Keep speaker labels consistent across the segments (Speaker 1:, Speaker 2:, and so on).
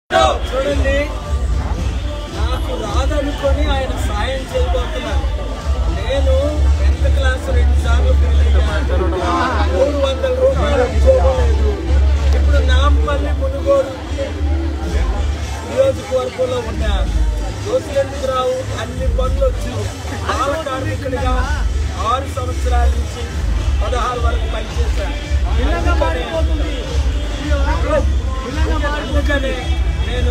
Speaker 1: చూడండి నాకు రాదనుకొని ఆయన సాయం చేయబోతున్నారు నేను టెన్త్ క్లాస్ రెండు సార్లు మూడు వందల రూపాయలు ఉద్యోగం లేదు ఇప్పుడు నాంపల్లి మునుగోడు నియోజకవర్గంలో ఉన్నా దోసులెందుకు రావు అన్ని పనులు వచ్చి బాల కార్మికుడిగా ఆరు సంవత్సరాల నుంచి పదహారు వరకు పనిచేశాను అందుకనే నేను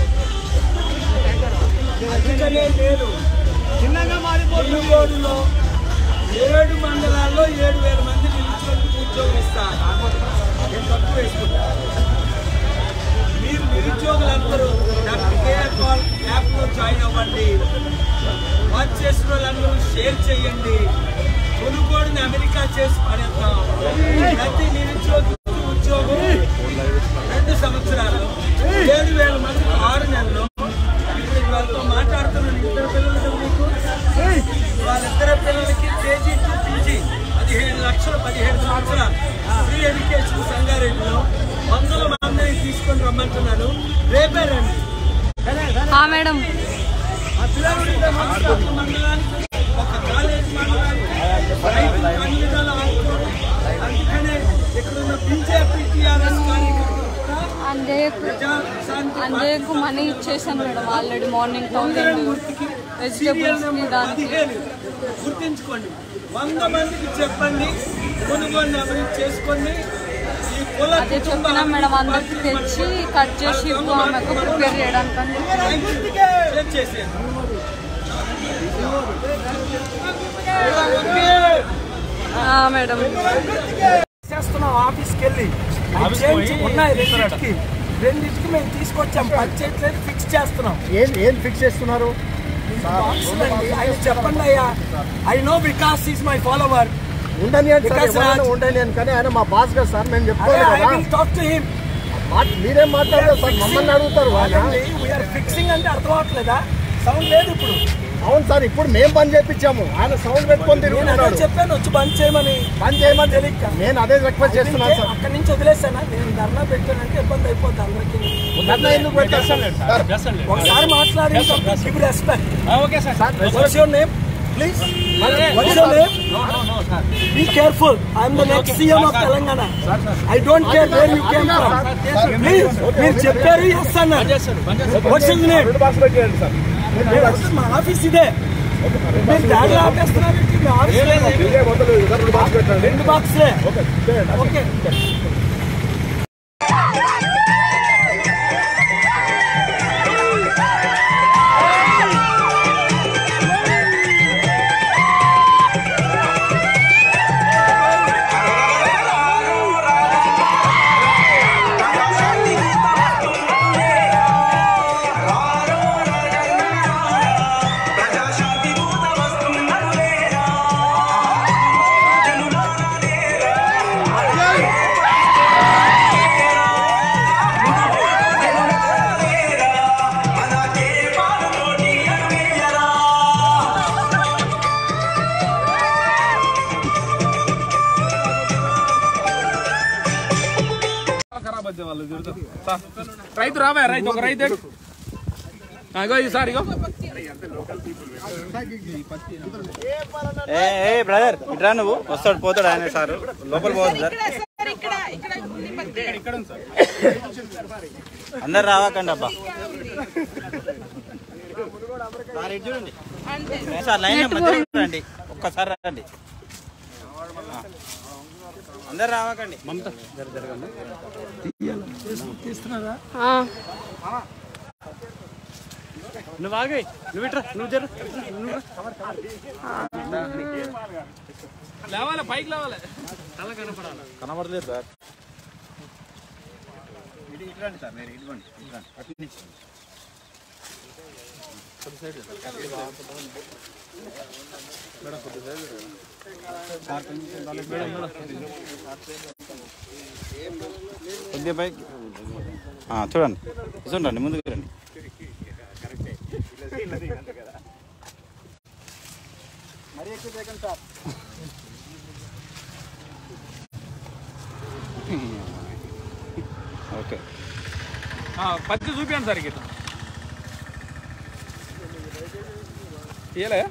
Speaker 1: అందుకనే నేను మునుగోడులో ఏడు మండలాల్లో ఏడు వేల మంది నిరుద్యోగులకు ఉద్యోగం ఇస్తాను నేను తప్పు వేసుకుంటాను మీరు నిరుద్యోగులందరూ డాక్టర్ కేఆర్ కాల్ యాప్లో జాయిన్ అవ్వండి వాచ్ చేసిన వాళ్ళందరూ షేర్ చేయండి కొనుగోడుని అమెరికా చేసి పడేద్దాం ప్రతి నిరుద్యోగి ఉద్యోగం రెండు సంవత్సరాలు ఏడు వేల మంది ఆరు నెలలు ఇప్పుడు వాళ్ళతో మాట్లాడుతున్న ఇద్దరు పిల్లలు కదా మీకు వాళ్ళిద్దరు పిల్లలకి కేజీ టు పీజీ పదిహేడు లక్షల పదిహేడు సంవత్సరాలు ఫ్రీ ఎడ్యుకేషన్ సంగారెడ్డిలో వందల మందిని తీసుకొని రమ్మంటున్నాను రేపే రండి
Speaker 2: ఆ మేడం
Speaker 1: ఆ పిల్లలు ఉంటే మనసులో ఒక మండలానికి ఒక కాలేజ్ మండలానికి రైతు అన్ని విధాలు ఆదుకోవడం. అందుకనే ఇక్కడున్న బీజేపీ టీఆర్ఎస్ కార్యకర్తలు కూడా
Speaker 2: అంజయ్యకు
Speaker 1: ప్రజా శాంతి
Speaker 2: అంజయ్యకు మనీ ఇచ్చేసాను madam already morning thousand
Speaker 1: serial
Speaker 2: vegetables కి
Speaker 1: నెంబర్
Speaker 2: దానికి
Speaker 1: పదిహేను గుర్తించుకోండి వంద మందికి చెప్పండి కొనుగోలు అభివృద్ధి చేసుకోండి ఈ కుల
Speaker 2: అదే చెప్పినా మేడం అందరికి తెచ్చి కట్ చేసి ఇవ్వు ఆమెకు ప్రిపేర్ చేయడానికి అని చెప్పి.
Speaker 1: షేర్ చేసేయండి
Speaker 2: ఆ, మేడం
Speaker 1: చేస్తున్నాం ఆఫీస్కి వెళ్ళి అవి చేయించి ఉన్నాయి రెండింటికి రెండింటికి మేము తీసుకొచ్చాం పని చేయట్లేదు ఫిక్స్ చేస్తున్నాం
Speaker 3: ఏం ఏం ఫిక్స్ చేస్తున్నారు
Speaker 1: బాక్సులు అండి. ఆయన చెప్పండి అయ్యా I know because is my follower
Speaker 3: ఉండని అని సార్
Speaker 1: వికాస్
Speaker 3: ఎవరైనా
Speaker 1: రాజ్.
Speaker 3: ఉండని అని కానీ ఆయన మా బాస్ కదా సార్ మేము చెప్తాను
Speaker 1: ఐ
Speaker 3: కదా
Speaker 1: విల్ టాక్ టు హిమ్
Speaker 3: మా- మీరేం మాట్లాడారు సార్ మమ్మల్ని అడుగుతారు ఆయన
Speaker 1: వీఆర్ ఫిక్సింగ్ అంటే అర్థం అవట్లేదా సౌండ్ లేదు ఇప్పుడు
Speaker 3: అవును సార్ ఇప్పుడు మేము పని చేయించాము ఆయన సౌండ్ పెట్టుకొని
Speaker 1: నేను అదే
Speaker 3: తిరుగుతున్నాడు
Speaker 1: చెప్పాను వచ్చి బంద్ చేయమని
Speaker 3: పని చేయమని
Speaker 1: తెలియక
Speaker 3: నేను అదే రిక్వెస్ట్ చేస్తున్నాను సార్
Speaker 1: అక్కడి నుంచి వదిలేసానా నేను ధర్నా పెట్టానంటే ఇబ్బంది అయిపోతుంది అందరికీ
Speaker 3: ధర్నా ఎందుకు పెట్టారు సార్
Speaker 1: ఒకసారి మాట్లాడి give respect
Speaker 3: sir
Speaker 1: what's your name please what's your name be careful I'm the next CM of Telangana I don't care where you came from please మీరు చెప్పారు ఎస్ అన్నారు వాట్స్ యువర్ నేమ్
Speaker 3: రెండు బాక్స్ పెట్టేయండి sir
Speaker 1: మా office ఇదే మీరు దారిలో ఆపేస్తున్నారు మీ office లేదు.
Speaker 3: ఇదే మొదలు రెండు బాక్స్ పెట్టండి
Speaker 1: రెండు బాక్స్లే
Speaker 3: ఓకే చేయండి.
Speaker 1: ఓకే
Speaker 4: రైతు రావా రైతు ఒక రైతు ఇగో ఈసారి ఇగో
Speaker 5: ఏ ఏ బ్రదర్ ఇట్రా నువ్వు వస్తాడు పోతాడు ఆయన సారు లోపల పోవద్దు సార్ అందరు రావకండి అబ్బా సార్ ఇటు చూడండి ఏ సార్ లైన్ మధ్యలో రండి ఒక్కసారి రండి అందరు రావకండి
Speaker 2: ఆ,
Speaker 5: నువ్వు ఆగి నువ్వు ఇట్రా నువ్వు జరు
Speaker 4: లేవాలి పైకి లేవాలి
Speaker 5: కనబడలేదు సార్ ఇటు ఇటు రండి సార్ మీరు ఇదిగోండి ఇదిగోండి అటు నుంచి. సార్ కొంచెం తలకి మేడం. కొద్దిగా పైకి ఆ, చూడండి చూడండి ముందుకు రండి ఓకే
Speaker 4: ఆ, పత్తి చూపించండి సార్ ఇక తీయలే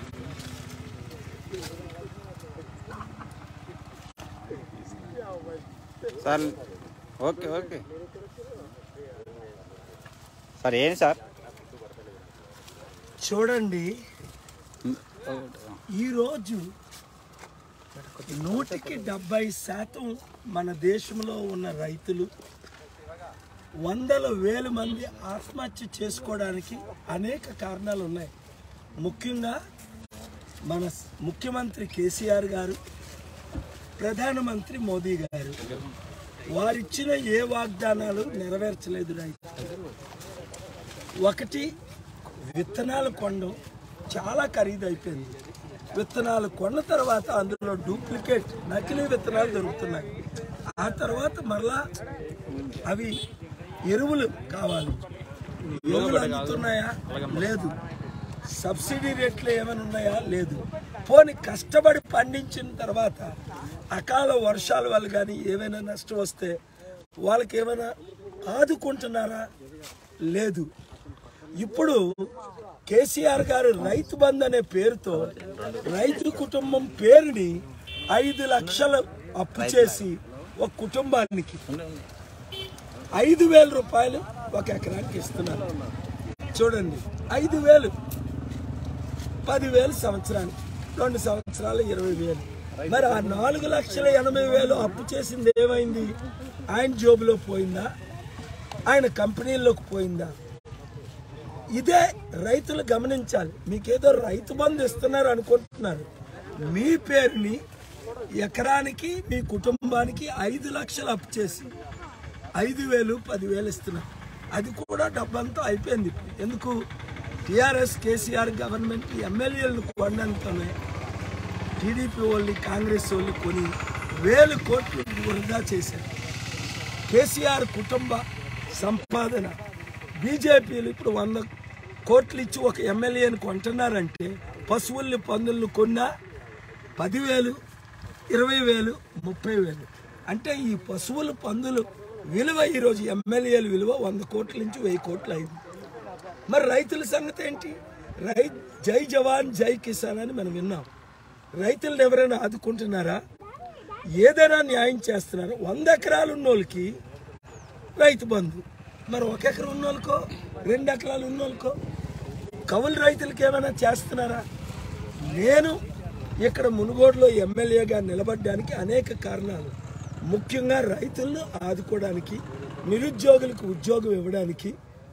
Speaker 5: సార్ ఓకే ఓకే సార్ ఏంటి సార్
Speaker 6: చూడండి ఈరోజు నూటికి డెబ్బై శాతం మన దేశంలో ఉన్న రైతులు వందల వేల మంది ఆత్మహత్య చేసుకోవడానికి అనేక కారణాలు ఉన్నాయి ముఖ్యంగా మన ముఖ్యమంత్రి కేసీఆర్ గారు ప్రధానమంత్రి మోదీ గారు వారిచ్చిన ఏ వాగ్దానాలు నెరవేర్చలేదు రైతు ఒకటి విత్తనాలు కొనడం చాలా ఖరీదైపోయింది విత్తనాలు కొన్న తర్వాత అందులో డూప్లికేట్ నకిలీ విత్తనాలు దొరుకుతున్నాయి ఆ తర్వాత మరలా అవి ఎరువులు కావాలి ఎరువులు అందుతున్నాయా లేదు సబ్సిడీ రేట్లు ఏమైనా ఉన్నాయా లేదు పోని కష్టపడి పండించిన తర్వాత అకాల వర్షాల వల్ల కానీ ఏమైనా నష్టం వస్తే వాళ్ళకి ఏమైనా ఆదుకుంటున్నారా లేదు ఇప్పుడు కేసీఆర్ గారు రైతు బంధు అనే పేరుతో రైతు కుటుంబం పేరుని ఐదు లక్షలు అప్పు చేసి ఒక కుటుంబానికి ఐదు వేల రూపాయలు ఒక ఎకరానికి ఇస్తున్నారు చూడండి ఐదు వేలు పదివేలు సంవత్సరానికి రెండు సంవత్సరాలు ఇరవై వేలు మరి ఆ నాలుగు లక్షల ఎనభై వేలు అప్పు చేసింది ఏమైంది ఆయన జోబులో పోయిందా ఆయన కంపెనీల్లోకి పోయిందా ఇదే రైతులు గమనించాలి మీకేదో రైతు బంధు ఇస్తున్నారు అనుకుంటున్నారు మీ పేరుని ఎకరానికి మీ కుటుంబానికి ఐదు లక్షలు అప్పు చేసి ఐదు వేలు పదివేలు ఇస్తున్నారు అది కూడా డబ్బంతా అయిపోయింది ఇప్పుడు. ఎందుకు టిఆర్ఎస్ కేసీఆర్ గవర్నమెంట్ ఎమ్మెల్యేలను కొనడంతోనే టీడీపీ వాళ్ళని కాంగ్రెస్ వాళ్ళు కొని వేలు కోట్లు వృధా చేశారు కేసీఆర్ కుటుంబ సంపాదన బీజేపీలు ఇప్పుడు వంద కోట్లు ఇచ్చి ఒక ఎమ్మెల్యేని కొంటున్నారంటే పశువుల్ని పందుల్ని కొన్నా పదివేలు ఇరవై వేలు ముప్పై వేలు అంటే ఈ పశువులు పందులు విలువ ఈరోజు ఎమ్మెల్యేల విలువ వంద కోట్ల నుంచి వెయ్యి కోట్లు అయింది మరి రైతుల సంగతి ఏంటి రై జై జవాన్ జై కిసాన్ అని మనం విన్నాం రైతులను ఎవరైనా ఆదుకుంటున్నారా ఏదైనా న్యాయం చేస్తున్నారా వంద ఎకరాలు ఉన్నోళ్ళకి రైతు బంధు మరి ఒక ఎకరం ఉన్నోళ్ళకో రెండు ఎకరాలు ఉన్నోళ్ళకో కవులు రైతులకి ఏమైనా చేస్తున్నారా నేను ఇక్కడ మునుగోడులో ఎమ్మెల్యేగా నిలబడడానికి అనేక కారణాలు ముఖ్యంగా రైతులను ఆదుకోవడానికి నిరుద్యోగులకు ఉద్యోగం ఇవ్వడానికి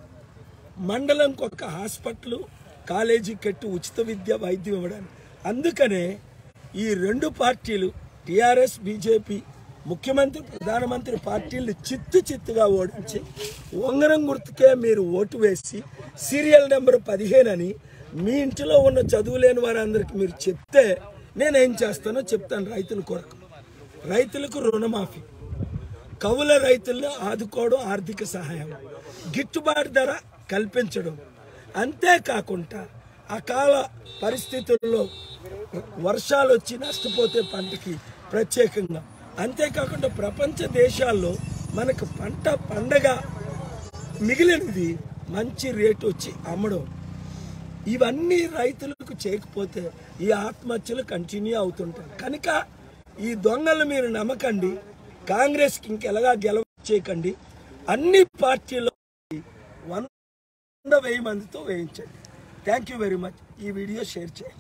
Speaker 6: మండలంకి ఒక హాస్పిటల్ కాలేజీ కట్టి ఉచిత విద్య వైద్యం ఇవ్వడానికి అందుకనే ఈ రెండు పార్టీలు టిఆర్ఎస్ బీజేపీ ముఖ్యమంత్రి ప్రధానమంత్రి పార్టీలు చిత్తు చిత్తుగా ఓడించి ఉంగరం గుర్తుకే మీరు ఓటు వేసి సీరియల్ నెంబర్ పదిహేను అని మీ ఇంటిలో ఉన్న చదువు లేని వారందరికీ మీరు చెప్తే నేనేం చేస్తానో చెప్తాను రైతుల కొరకు రైతులకు రుణమాఫీ కవుల రైతులను ఆదుకోవడం ఆర్థిక సహాయం గిట్టుబాటు ధర కల్పించడం అంతేకాకుండా అకాల పరిస్థితుల్లో వర్షాలు వచ్చి నష్టపోతే పంటకి ప్రత్యేకంగా అంతేకాకుండా ప్రపంచ దేశాల్లో మనకు పంట పండగ మిగిలినది మంచి రేటు వచ్చి అమ్మడం ఇవన్నీ రైతులకు చేయకపోతే ఈ ఆత్మహత్యలు కంటిన్యూ అవుతుంటాయి కనుక ఈ దొంగలు మీరు నమ్మకండి కాంగ్రెస్కి ఇంకెలాగా గెలవ చేయకండి అన్ని పార్టీలో వంద వెయ్యి మందితో వేయించండి థ్యాంక్ యూ వెరీ మచ్ ఈ వీడియో షేర్ చేయండి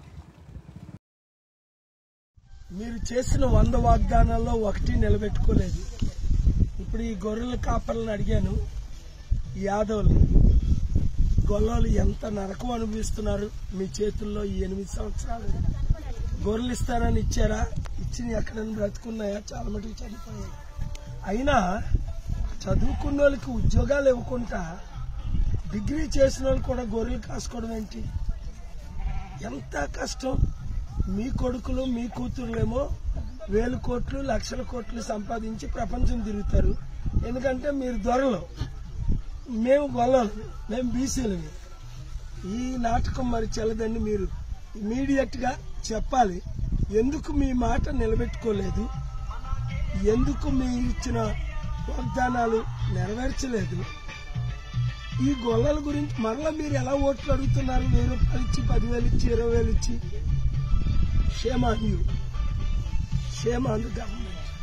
Speaker 6: మీరు చేసిన వంద వాగ్దానాల్లో ఒకటి నిలబెట్టుకోలేదు ఇప్పుడు ఈ గొర్రెల కాపర్లను అడిగాను ఈ యాదవులు గొల్లలు ఎంత నరకం అనుభవిస్తున్నారు మీ చేతుల్లో ఈ ఎనిమిది సంవత్సరాలు గొర్రెలు ఇస్తారని ఇచ్చారా ఇచ్చిన ఎక్కడైనా బ్రతుకున్నాయా చాలా మటుకు చనిపోయాయి అయినా చదువుకున్న వాళ్ళకి ఉద్యోగాలు ఇవ్వకుండా డిగ్రీ చేసిన వాళ్ళు కూడా గొర్రెలు కాసుకోవడం ఏంటి ఎంత కష్టం మీ కొడుకులు మీ కూతురులేమో వేలు కోట్లు లక్షల కోట్లు సంపాదించి ప్రపంచం తిరుగుతారు ఎందుకంటే మీరు దొరలు మేము గొల్లలు మేము బీసీలని ఈ నాటకం మరి చెల్లదని మీరు ఇమీడియట్ గా చెప్పాలి ఎందుకు మీ మాట నిలబెట్టుకోలేదు ఎందుకు మీ ఇచ్చిన వాగ్దానాలు నెరవేర్చలేదు ఈ గొల్లల గురించి మరలా మీరు ఎలా ఓట్లు అడుగుతున్నారు వెయ్యి రూపాయలు ఇచ్చి పదివేలు ఇచ్చి ఇరవై వేలు ఇచ్చి shame on you shame on the government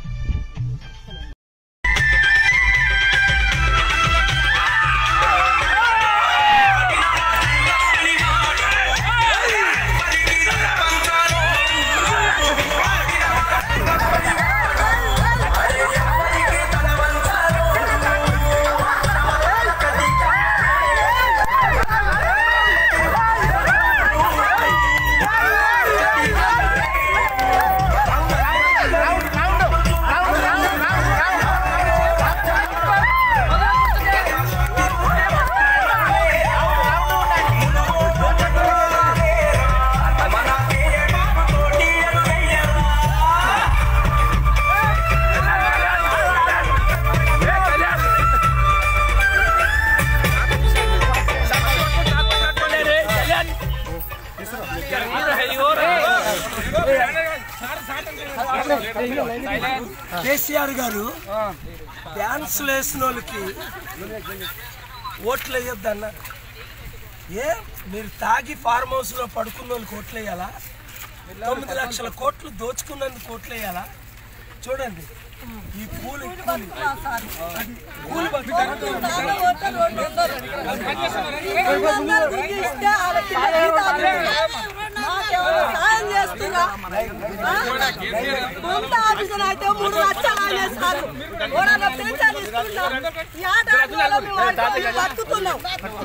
Speaker 6: KCR garu dance వేసిన వాళ్ళకి ఓట్లు వేయొద్దు అన్నారు ఏ మీరు తాగి ఫార్మ్ హౌస్ లో పడుకున్న వాళ్ళకి ఓట్లు వేయాలా తొమ్మిది లక్షల కోట్లు దోచుకున్నందుకు ఓట్లు వేయాలా చూడండి ఈ కూలి కూలి అది కూలి
Speaker 7: అయితే మూడు లక్షలు అనేసారు ఎవరైనా పెన్షన్ ఇస్తున్నారు ఈ ఆటోలో మేము ఆటోలో బతుకుతున్నాం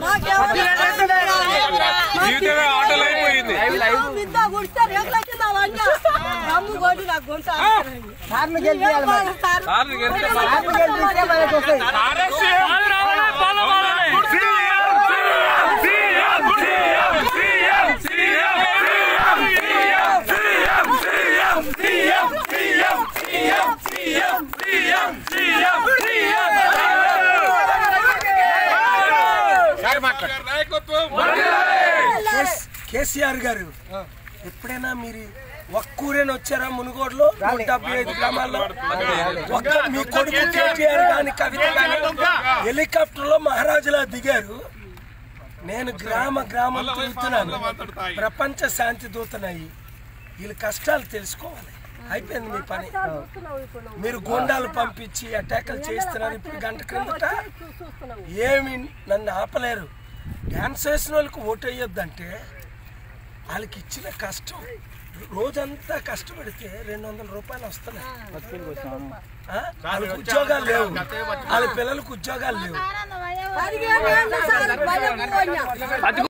Speaker 4: జీవితమే ఆటోలో అయిపోయింది.
Speaker 7: విద్ద గుడిస్తే రేగుల కింద వంట రమ్ము కొడి నాకు గొంత
Speaker 3: సార్లు గెలిపియాలి మరి.
Speaker 4: సార్లు గెలిస్తే
Speaker 3: సార్లు గెలిపిస్తే మనకు వస్తాయి.
Speaker 6: కేస్- కేసీఆర్ గారు ఎప్పుడైనా మీరు ఒక్కూరేని వచ్చారా మునుగోడులో నూట డెబ్బై ఐదు గ్రామాల్లో ఒక్క మీ కొడుకు కేటీఆర్ గాని కవిత గాని హెలికాప్టర్ లో మహారాజులా దిగారు నేను గ్రామ గ్రామం తిరుగుతున్నాను ప్రపంచ శాంతి దూతనయ్యి వీళ్ళ కష్టాలు తెలుసుకోవాలి అయిపోయింది మీ పని మీరు గోండాలు పంపించి అటాకులు చేస్తున్నారు ఇప్పుడు గంట క్రిందట ఏమి నన్ను ఆపలేరు డ్యాన్స్ వేసిన వాళ్ళకి ఓటు వేయొద్దంటే వాళ్ళకి ఇచ్చిన కష్టం రోజంతా కష్టపడితే రెండు వందల రూపాయలు వస్తున్నాయి ఆ? వాళ్ళకి ఉద్యోగాలు లేవు వాళ్ళ పిల్లలకు ఉద్యోగాలు లేవు
Speaker 7: పదిహేను ఏళ్ళు సార్ భయం పోయినా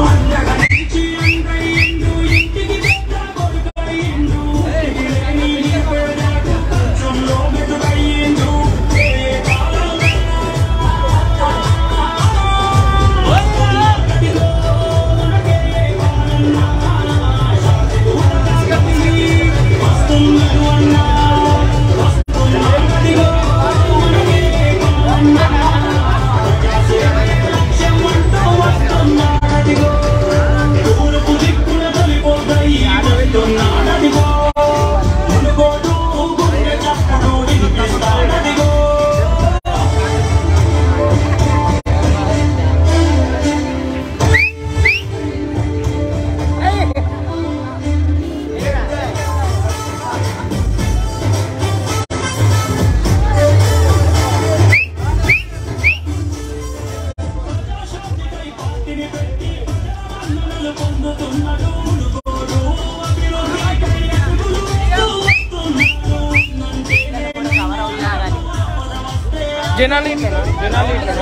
Speaker 4: జనాలు ఇట్లా జనాలు ఇట్లా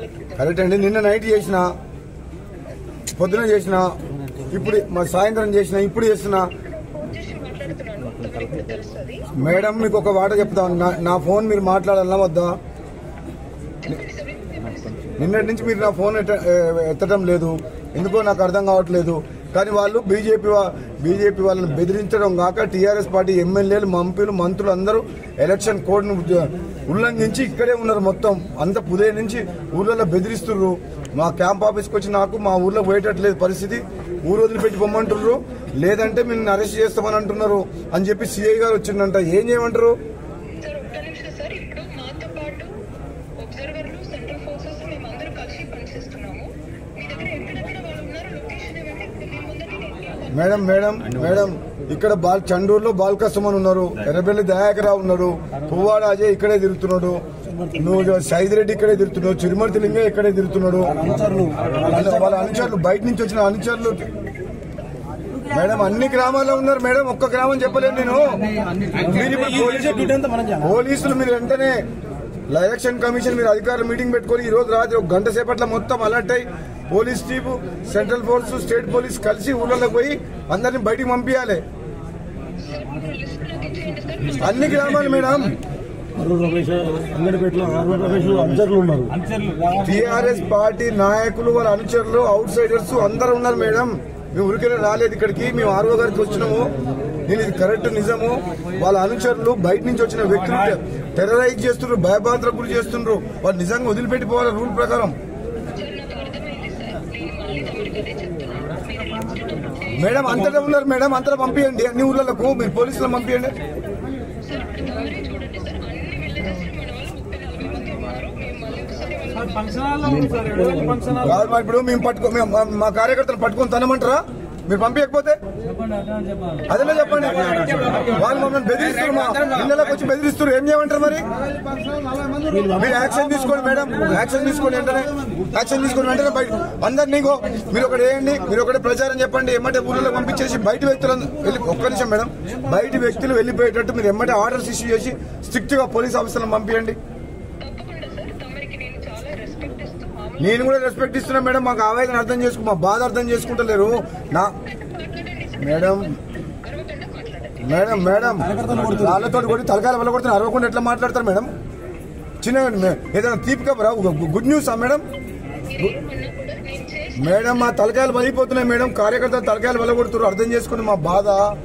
Speaker 3: కరెక్ట్ అండి నిన్న నైట్ చేసిన పొద్దున చేసిన ఇప్పుడు మా సాయంత్రం చేసిన ఇప్పుడు చేస్తున్నా మేడం మీకు ఒక వాట చెప్తాను నా- నా ఫోన్ మీరు మాట్లాడాలన్నా వద్దా నిన్నటి నుంచి మీరు నా ఫోన్ ఎత్త- ఏ- ఎత్తడం లేదు ఎందుకో నాకు అర్థం కావట్లేదు కానీ వాళ్ళు బీజేపీ బీజేపీ వాళ్ళని బెదిరించడం కాక టీఆర్ఎస్ పార్టీ ఎమ్మెల్యేలు మంత్రులు మంత్రులు అందరూ ఎలక్షన్ కోడ్ ను ఉల్లంఘించి ఇక్కడే ఉన్నారు మొత్తం అంత పుదే నుంచి ఊర్లలో బెదిరిస్తున్నారు మా క్యాంప్ ఆఫీస్కి వచ్చి నాకు మా ఊర్లో పోయేటట్లేదు పరిస్థితి ఊరు వదిలిపెట్టి పొమ్మంటున్నారు లేదంటే మీరు అరెస్ట్ చేస్తామని అంటున్నారు అని చెప్పి సిఐ గారు వచ్చిందంట ఏం చేయమంటారు
Speaker 8: సార్ ఒక్క నిమిషం సార్ ఇప్పుడు మాతో పాటు ఒబ్జర్వర్లు సెంట్రల్ ఫోర్సెస్ మేమందరం కలిసి పనిచేస్తున్నాము మీ దగ్గర ఎక్కడెక్కడ వాళ్ళు ఉన్నారు లొకేషన్ ఇవ్వండి మీ ముందర నేను
Speaker 3: మేడం మేడం మేడం ఇక్కడ బాల్ చండూరులో బాల్కస్టమన్ ఉన్నారు ఎర్రబెల్లి దయాకరావు ఉన్నారు పువ్వాడ అజయ్ ఇక్కడే తిరుగుతున్నాడు నువ్వు సైదిరెడ్డి ఇక్కడే తిరుగుతున్నావు చిరుమర్తి లింగ ఇక్కడే తిరుగుతున్నాడు వాళ్ళ అనుచరులు బయట నుంచి వచ్చిన అనుచరులు మేడం అన్ని గ్రామాల్లో ఉన్నారు మేడం ఒక్క గ్రామం చెప్పలేదు నేను మీరు ఇప్పుడు పోలీసు- పోలీసులు మీరు వెంటనే ఎలక్షన్ కమిషన్ మీరు అధికారులు మీటింగ్ పెట్టుకొని ఈ రోజు రాత్రి ఒక గంట సేపట్లో మొత్తం అలర్ట్ అయ్యి police chief central force state police కలిసి ఊళ్ళలోకి పోయి అందరిని బయటికి పంపించాలి అన్ని గ్రామాలు మేడం టిఆర్ఎస్ పార్టీ నాయకులు వాళ్ళ అనుచరులు అవుట్ సైడర్స్ అందరూ ఉన్నారు మేడం మేము ఊరికే రాలేదు ఇక్కడికి మేము ఆర్ఓ గారికి వచ్చినాము నేను ఇది కరెక్ట్ నిజము వాళ్ళ అనుచరులు బయట నుంచి వచ్చిన వ్యక్తులు టెర్రరైజ్ చేస్తున్నారు భయభ్రాంతలకు గురి చేస్తున్నారు వాళ్ళు నిజంగా వదిలిపెట్టిపోవాలి రూల్ ప్రకారం మేడం అంతటా ఉన్నారు మేడం అంతటా పంపించండి అన్ని ఊర్లకు మీరు పోలీసులను పంపించండి
Speaker 8: సార్ ఇప్పుడు తమరే చూడండి సార్ అన్ని విలేజెస్ మన వాళ్ళు ముప్పై నలభై మంది ఉన్నారు మేము మళ్ళీ ఒకసారి వాళ్ళని
Speaker 3: కాదు మా ఇప్పుడు మేము పట్టుకో మేము మా- మా కార్యకర్తలు పట్టుకొని తనమంటారా మీరు పంపించకపోతే అదే చెప్పండి వాళ్ళు మమ్మల్ని బెదిరిస్తారు మా ఇళ్ళకి వచ్చి బెదిరిస్తారు ఏం చేయమంటారు మరి మీరు యాక్షన్ తీసుకోండి మేడం యాక్షన్ తీసుకోండి వెంటనే యాక్షన్ తీసుకొని వెంటనే బయట అందరు నీకో మీరు ఒకటి వేయండి మీరు ఒకటి ప్రచారం చెప్పండి ఎమ్మటే ఊళ్ళో పంపించేసి బయట వ్యక్తులు వెళ్ళి ఒక్క నిమిషం మేడం బయట వ్యక్తులు వెళ్ళిపోయేటట్టు మీరు ఎమ్మటే ఆర్డర్స్ ఇష్యూ చేసి స్ట్రిక్ట్ గా పోలీస్ ఆఫీసర్లను పంపించండి
Speaker 8: తప్పకుండా సార్ తమరికి నేను చాలా రెస్పెక్ట్ ఇస్తూ మామూలు
Speaker 3: నేను కూడా రెస్పెక్ట్ ఇస్తున్నా మేడం మాకు ఆవేదన అర్థం చేసుకు మా బాధ అర్థం చేసుకుంటలేరు నా మేడం మేడం మేడం వాళ్ళతో కొట్టి తలకాయలు వల్ల కొడుతున్నారు అరవకుండా ఎట్లా మాట్లాడతారు మేడం చిన్న మే- ఏదైనా తీపి కబరా గుడ్ న్యూస్ ఆ మేడం మేడం మా తలకాయలు వలిపోతున్నాయి మేడం కార్యకర్తలు తలకాయలు వల్ల కొడుతున్నారు అర్థం చేసుకుని మా బాధ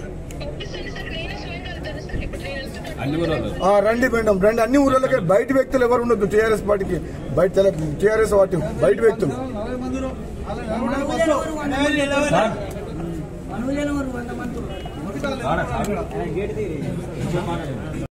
Speaker 3: ఆ, రండి మేడం రండి అన్ని ఊర్లకి బయట వ్యక్తులు ఎవరు ఉండొద్దు టీఆర్ఎస్ పార్టీకి బయట టీఆర్ఎస్ పార్టీ బయట వ్యక్తులు